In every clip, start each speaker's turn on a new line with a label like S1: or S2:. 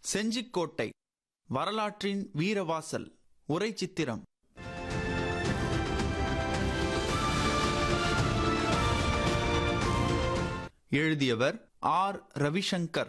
S1: செஞ்சிக்கோட்டை வரலாற்றின் வீரவாசல் உரை சித்திரம் எழுதியவர் ஆர் ரவிசங்கர்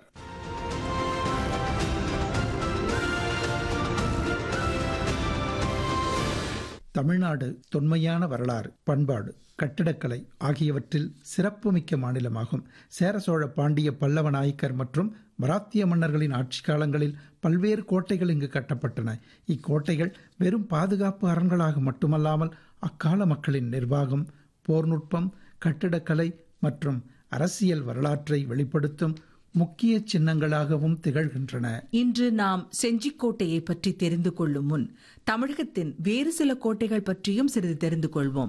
S2: தமிழ்நாடு தொன்மையான வரலாறு பண்பாடு கட்டிடக்கலை ஆகியவற்றில் சிறப்புமிக்க மாநிலமாகும் சேர சோழ பாண்டிய பல்லவ நாயக்கர் மற்றும் மராத்திய மன்னர்களின் ஆட்சி காலங்களில் பல்வேறு கோட்டைகள் இங்கு கட்டப்பட்டன இக்கோட்டைகள் வெறும் பாதுகாப்பு அரண்களாக மட்டுமல்லாமல் அக்கால மக்களின் நிர்வாகம் போர்நுட்பம் கட்டிடக்கலை மற்றும் அரசியல் வரலாற்றை வெளிப்படுத்தும் முக்கிய சின்னங்களாகவும் திகழ்கின்றன
S3: இன்று நாம் செஞ்சிக்கோட்டையை பற்றி தெரிந்து கொள்ளும் முன் தமிழகத்தின் வேறு சில கோட்டைகள் பற்றியும் சிறிது தெரிந்து கொள்வோம்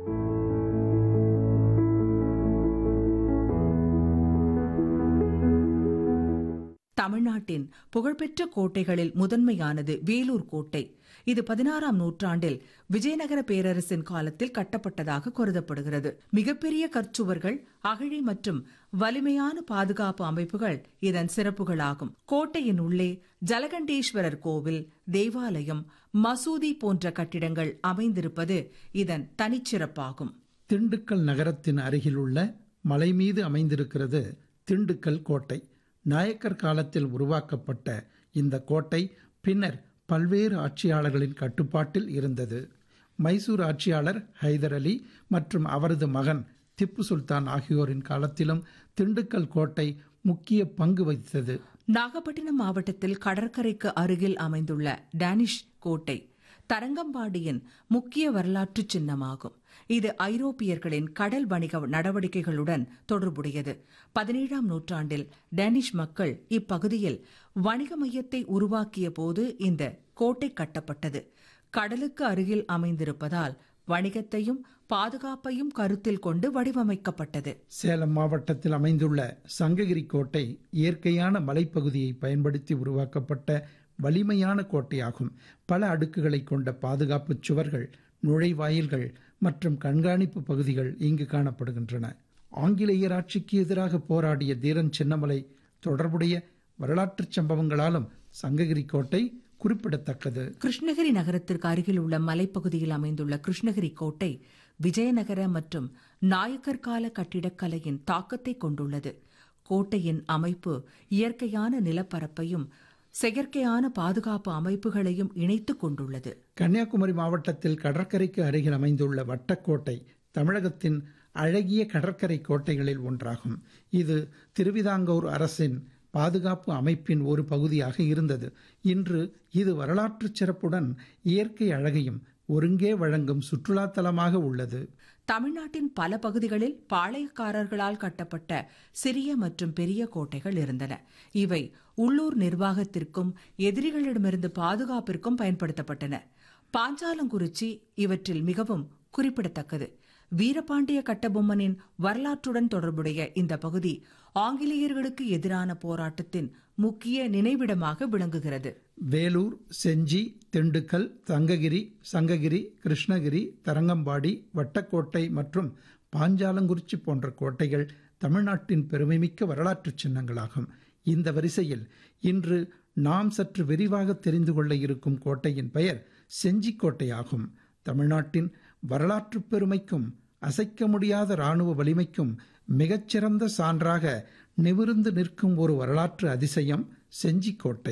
S3: தமிழ்நாட்டின் புகழ்பெற்ற கோட்டைகளில் முதன்மையானது வேலூர் கோட்டை இது பதினாறாம் நூற்றாண்டில் விஜயநகர பேரரசின் காலத்தில் கட்டப்பட்டதாக கருதப்படுகிறது மிகப்பெரிய கற்சுவர்கள் அகழி மற்றும் வலிமையான பாதுகாப்பு அமைப்புகள் இதன் சிறப்புகளாகும் கோட்டையின் உள்ளே ஜலகண்டேஸ்வரர் கோவில் தேவாலயம் மசூதி போன்ற கட்டிடங்கள் அமைந்திருப்பது இதன் தனிச்சிறப்பாகும்
S2: திண்டுக்கல் நகரத்தின் அருகிலுள்ள மலை மீது அமைந்திருக்கிறது திண்டுக்கல் கோட்டை நாயக்கர் காலத்தில் உருவாக்கப்பட்ட இந்த கோட்டை பின்னர் பல்வேறு ஆட்சியாளர்களின் கட்டுப்பாட்டில் இருந்தது மைசூர் ஆட்சியாளர் ஹைதர் அலி மற்றும் அவரது மகன் திப்பு சுல்தான் ஆகியோரின் காலத்திலும் திண்டுக்கல் கோட்டை முக்கிய பங்கு வகித்தது
S3: நாகப்பட்டினம் மாவட்டத்தில் கடற்கரைக்கு அருகில் அமைந்துள்ள டேனிஷ் கோட்டை தரங்கம்பாடியின் முக்கிய வரலாற்று சின்னமாகும் இது ஐரோப்பியர்களின் கடல் வணிக நடவடிக்கைகளுடன் தொடர்புடையது பதினேழாம் நூற்றாண்டில் டேனிஷ் மக்கள் இப்பகுதியில் வணிக மையத்தை உருவாக்கிய போது இந்த கோட்டை கட்டப்பட்டது கடலுக்கு அருகில் அமைந்திருப்பதால் வணிகத்தையும் பாதுகாப்பையும் கருத்தில் கொண்டு வடிவமைக்கப்பட்டது
S2: சேலம் மாவட்டத்தில் அமைந்துள்ள சங்ககிரி கோட்டை இயற்கையான மலைப்பகுதியை பயன்படுத்தி உருவாக்கப்பட்ட வலிமையான கோட்டையாகும் பல அடுக்குகளை கொண்ட பாதுகாப்பு சுவர்கள் நுழைவாயில்கள் மற்றும் கண்காணிப்பு பகுதிகள் இங்கு காணப்படுகின்றன ஆங்கிலேயர் ஆட்சிக்கு எதிராக போராடிய தீரன் சின்னமலை தொடர்புடைய வரலாற்று சம்பவங்களாலும் சங்ககிரி கோட்டை குறிப்பிடத்தக்கது
S3: கிருஷ்ணகிரி நகரத்திற்கு அருகில் உள்ள மலைப்பகுதியில் அமைந்துள்ள கிருஷ்ணகிரி கோட்டை விஜயநகர மற்றும் நாயக்கர் கால கட்டிடக்கலையின் தாக்கத்தை கொண்டுள்ளது கோட்டையின் அமைப்பு இயற்கையான நிலப்பரப்பையும் செயற்கையான பாதுகாப்பு அமைப்புகளையும் இணைத்துக் கொண்டுள்ளது
S2: கன்னியாகுமரி மாவட்டத்தில் கடற்கரைக்கு அருகில் அமைந்துள்ள வட்டக்கோட்டை தமிழகத்தின் அழகிய கடற்கரை கோட்டைகளில் ஒன்றாகும் இது திருவிதாங்கூர் அரசின் பாதுகாப்பு அமைப்பின் ஒரு பகுதியாக இருந்தது இன்று இது வரலாற்று சிறப்புடன் இயற்கை அழகையும் ஒருங்கே வழங்கும் சுற்றுலா தலமாக உள்ளது
S3: தமிழ்நாட்டின் பல பகுதிகளில் பாளையக்காரர்களால் கட்டப்பட்ட சிறிய மற்றும் பெரிய கோட்டைகள் இருந்தன இவை உள்ளூர் நிர்வாகத்திற்கும் எதிரிகளிடமிருந்து பாதுகாப்பிற்கும் பயன்படுத்தப்பட்டன பாஞ்சாலங்குறிச்சி இவற்றில் மிகவும் குறிப்பிடத்தக்கது வீரபாண்டிய கட்டபொம்மனின் வரலாற்றுடன் தொடர்புடைய இந்த பகுதி ஆங்கிலேயர்களுக்கு எதிரான போராட்டத்தின் முக்கிய நினைவிடமாக விளங்குகிறது
S2: வேலூர் செஞ்சி திண்டுக்கல் தங்ககிரி சங்ககிரி கிருஷ்ணகிரி தரங்கம்பாடி வட்டக்கோட்டை மற்றும் பாஞ்சாலங்குறிச்சி போன்ற கோட்டைகள் தமிழ்நாட்டின் பெருமைமிக்க வரலாற்று சின்னங்களாகும் இந்த வரிசையில் இன்று நாம் சற்று விரிவாக தெரிந்து கொள்ள இருக்கும் கோட்டையின் பெயர் செஞ்சிக்கோட்டை ஆகும் தமிழ்நாட்டின் வரலாற்று பெருமைக்கும் அசைக்க முடியாத இராணுவ வலிமைக்கும் மிகச்சிறந்த சான்றாக நிமிர்ந்து நிற்கும் ஒரு வரலாற்று அதிசயம் செஞ்சிக்கோட்டை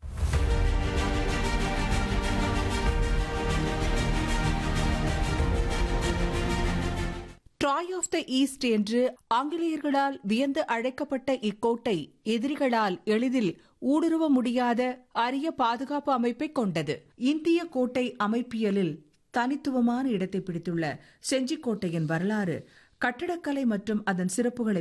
S3: ட்ராய் ஆஃப் த ஈஸ்ட் என்று ஆங்கிலேயர்களால் வியந்து அழைக்கப்பட்ட இக்கோட்டை எதிரிகளால் எளிதில் ஊடுருவ முடியாத அரிய பாதுகாப்பு அமைப்பை கொண்டது இந்திய கோட்டை அமைப்பியலில் தனித்துவமான இடத்தை பிடித்துள்ள செஞ்சிக்கோட்டையின் வரலாறு கட்டடக்கலை மற்றும் அதன் சிறப்புகளை